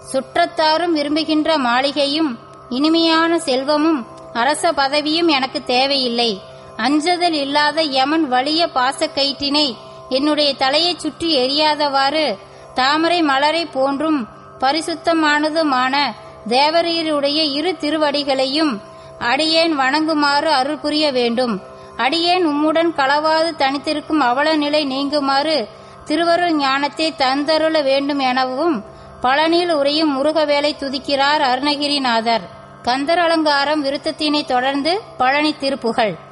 சுற்றத்தாரும் விரும்புகின்ற மாளிகையும் இனிமையான செல்வமும் அரச பதவியும் எனக்கு தேவையில்லை அஞ்சுதல் இல்லாத யமன் வலிய பாசக்கயிற்றினை என்னுடைய தலையைச் சுற்றி எரியாதவாறு தாமரை மலரை போன்றும் பரிசுத்தமானதுமான தேவரீருடைய இரு திருவடிகளையும் அடியேன் வணங்குமாறு அருள் புரிய வேண்டும் அடியேன் உம்முடன் களவாது தனித்திருக்கும் அவல நிலை நீங்குமாறு திருவருள் ஞானத்தை தந்தருள வேண்டும் எனவும் பழனியில் உரையும் முருகவேலை துதிக்கிறார் அருணகிரிநாதர் கந்தர் அலங்காரம் விருத்தத்தினை தொடர்ந்து பழனி திருப்புகழ்